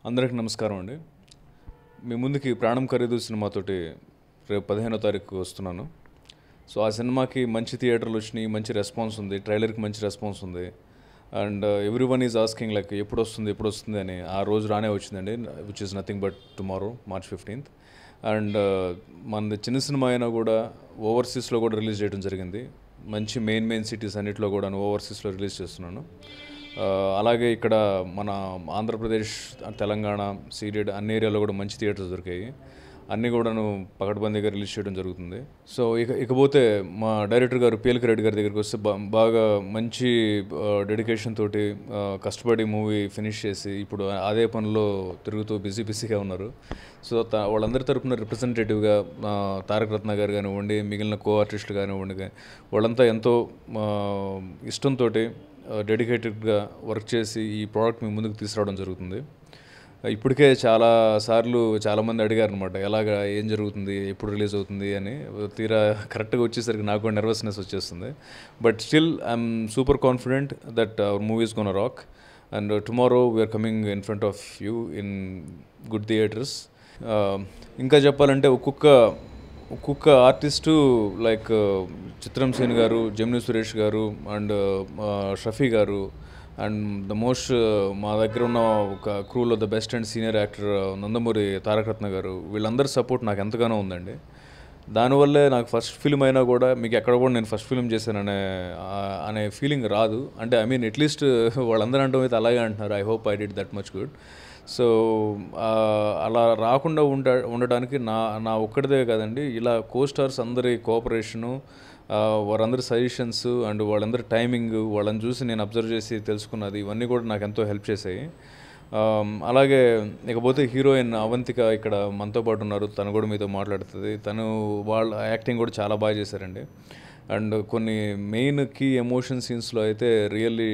అందరికి నమస్కారం అండి మీ ముందుకి ప్రాణం ఖరీదు సినిమాతోటి రేపు పదిహేనో తారీఖు వస్తున్నాను సో ఆ సినిమాకి మంచి థియేటర్లు వచ్చినాయి మంచి రెస్పాన్స్ ఉంది ట్రైలర్కి మంచి రెస్పాన్స్ ఉంది and every one is asking like ఎప్పుడు వస్తుంది ఎప్పుడు వస్తుంది అని ఆ రోజు రానే వచ్చిందండి which is nothing but tomorrow March fifteenth and మనది చిన్న సినిమా అయినా కూడా ఓవర్సీస్లో కూడా రిలీజ్ చేయడం జరిగింది మంచి మెయిన్ మెయిన్ సిటీస్ అన్నిట్లో కూడా ఓవర్సీస్లో రిలీజ్ చేస్తున్నాను ఆ, అలాగే ఇక్కడ మన ఆంధ్రప్రదేశ్ తెలంగాణ సీరియడ్ అన్ని ఏరియాలో కూడా మంచి థియేటర్స్ దొరికాయి అన్నీ కూడాను పకడ్బందీగా రిలీజ్ చేయడం జరుగుతుంది సో ఇక ఇకపోతే మా డైరెక్టర్ గారు పిఎల్కి రెడ్డి గారి దగ్గరికి వస్తే బా- బాగా మంచి డెడికేషన్ తోటి ఆ, కష్టపడి మూవీ ఫినిష్ చేసి ఇప్పుడు అదే పనిలో తిరుగుతూ బిజీ బిజీగా ఉన్నారు సో త- వాళ్ళందరి తరపున రిప్రజెంటేటివ్గా తారక రత్న గారు కానివ్వండి మిగిలిన కో ఆర్టిస్టులు కానివ్వండి గా- వాళ్ళంతా ఎంతో ఆ, ఇష్టంతో డెడికేటెడ్గా వర్క్ చేసి ఈ ప్రోడక్ట్ మీ ముందుకు తీసుకురావడం జరుగుతుంది ఇప్పటికే చాలా సార్లు చాలామంది అడిగారు అనమాట ఎలాగ ఏం జరుగుతుంది ఎప్పుడు రిలీజ్ అవుతుంది అని తీరా కరెక్ట్గా వచ్చేసరికి నాకు కూడా నర్వస్నెస్ వచ్చేస్తుంది but still I'm super confident that our movies gonna rock and tomorrow we're coming in front of you in good theatres ఇంకా చెప్పాలంటే ఒక్కొక్క ఒక్కొక్క ఆర్టిస్టు లైక్ చిత్రం సేన్ గారు జమిని సురేష్ గారు అండ్ షఫీ గారు అండ్ ద మోస్ట్ మా దగ్గర ఉన్న ఒక క్రూలో the best and senior actor Nandamuri Taraka Ratna garu వీళ్ళందరి సపోర్ట్ నాకు ఎంతగానో ఉందండి దానివల్లే నాకు ఫస్ట్ ఫిల్మ్ అయినా కూడా మీకు ఎక్కడ కూడా నేను ఫస్ట్ ఫిల్మ్ చేశాననే ఆ- అనే ఫీలింగ్ రాదు అంటే ఐ మీన్ అట్లీస్ట్ వాళ్ళందరూ అంటాం అయితే అలాగే అంటున్నారు I hope I did that much good so ఆ, అలా రాకుండా ఉండ ఉండడానికి నా నా ఒక్కడిదే కదండి ఇలా కో స్టార్స్ అందరి కోఆపరేషను వారందరి సజెషన్స్ అండ్ వాళ్ళందరి టైమింగ్ వాళ్ళని చూసి నేను అబ్జర్వ్ చేసి తెలుసుకున్నది ఇవన్నీ కూడా నాకు ఎంతో హెల్ప్ చేశాయి ఆమ్, అలాగే ఇకపోతే హీరోయిన్ అవంతిక ఇక్కడ మనతో పాటు ఉన్నారు తను కూడా మీతో మాట్లాడుతుంది తను వాళ్ళ యాక్టింగ్ కూడా చాలా బాగా చేశారండి అండ్ కొన్ని మెయిన్ కీ ఎమోషన్ సీన్స్లో అయితే really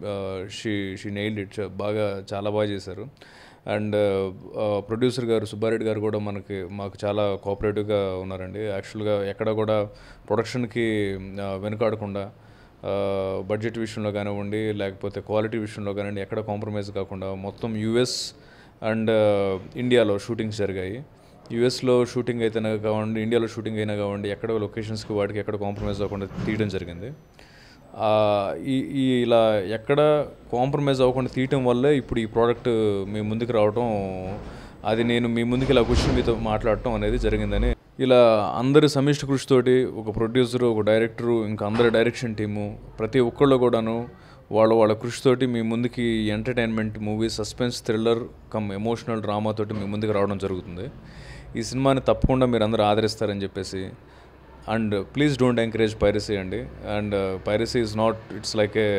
she she nailed it బాగా చాలా బాగా చేశారు అండ్ ప్రొడ్యూసర్ గారు సుబ్బారెడ్డి గారు కూడా మనకి మాకు చాలా కోఆపరేటివ్గా ఉన్నారండి యాక్చువల్గా ఎక్కడ కూడా ప్రొడక్షన్కి వెనుకాడకుండా బడ్జెట్ విషయంలో కానివ్వండి లేకపోతే క్వాలిటీ విషయంలో కానివ్వండి ఎక్కడ కాంప్రమైజ్ కాకుండా మొత్తం యూఎస్ అండ్ ఇండియాలో షూటింగ్స్ జరిగాయి యూఎస్లో షూటింగ్ అయితే కావండి ఇండియాలో షూటింగ్ అయినా కావండి ఎక్కడ లొకేషన్స్కి వాటికి ఎక్కడ కాంప్రమైజ్ అవ్వకుండా తీయడం జరిగింది ఆ, ఈ ఈ ఇలా ఎక్కడ కాంప్రమైజ్ అవ్వకుండా తీయటం వల్లే ఇప్పుడు ఈ ప్రోడక్ట్ మీ ముందుకు రావటం అది నేను మీ ముందుకు ఇలా కూర్చొని మీతో మాట్లాడటం అనేది జరిగిందని ఇలా అందరి సమిష్టి కృషితోటి ఒక ప్రొడ్యూసరు ఒక డైరెక్టరు ఇంకా అందరి డైరెక్షన్ టీము ప్రతి ఒక్కళ్ళు కూడాను వాళ్ళ వాళ్ళ కృషితోటి మీ ముందుకి entertainment movie suspense thriller cum emotional డ్రామాతోటి మీ ముందుకు రావడం జరుగుతుంది ఈ సినిమాని తప్పకుండా మీరు అందరూ ఆదరిస్తారని చెప్పేసి and please don't encourage piracy అండి and piracy is not it's like a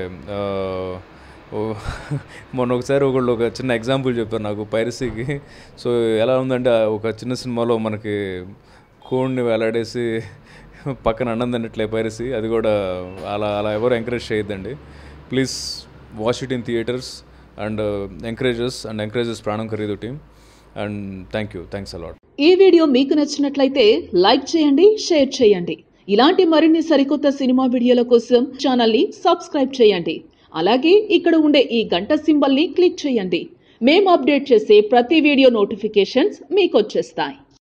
మొన్న ఒకసారి ఒకళ్ళు ఒక చిన్న ఎగ్జాంపుల్ చెప్పారు నాకు పైరసీకి సో ఎలా ఉందంటే ఆ ఒక చిన్న సినిమాలో మనకి కోడిని వేలాడేసి పక్కన అన్నం తిన్నట్లే పైరసీ అది కూడా అలా అలా ఎవరు ఎంకరేజ్ చేయొద్దండి please watch it in theatres and encourages and encourages Pranam Khareedu team and thank you thanks a lot ఈ వీడియో మీకు నచ్చినట్లయితే లైక్ చేయండి షేర్ చేయండి ఇలాంటి మరిన్ని సరికొత్త సినిమా వీడియోల కోసం ఛానల్ని సబ్స్క్రైబ్ చేయండి అలాగే ఇక్కడ ఉండే ఈ గంట సింబల్ని క్లిక్ చేయండి మేము అప్డేట్ చేసే ప్రతి వీడియో నోటిఫికేషన్స్ మీకు వచ్చేస్తాయి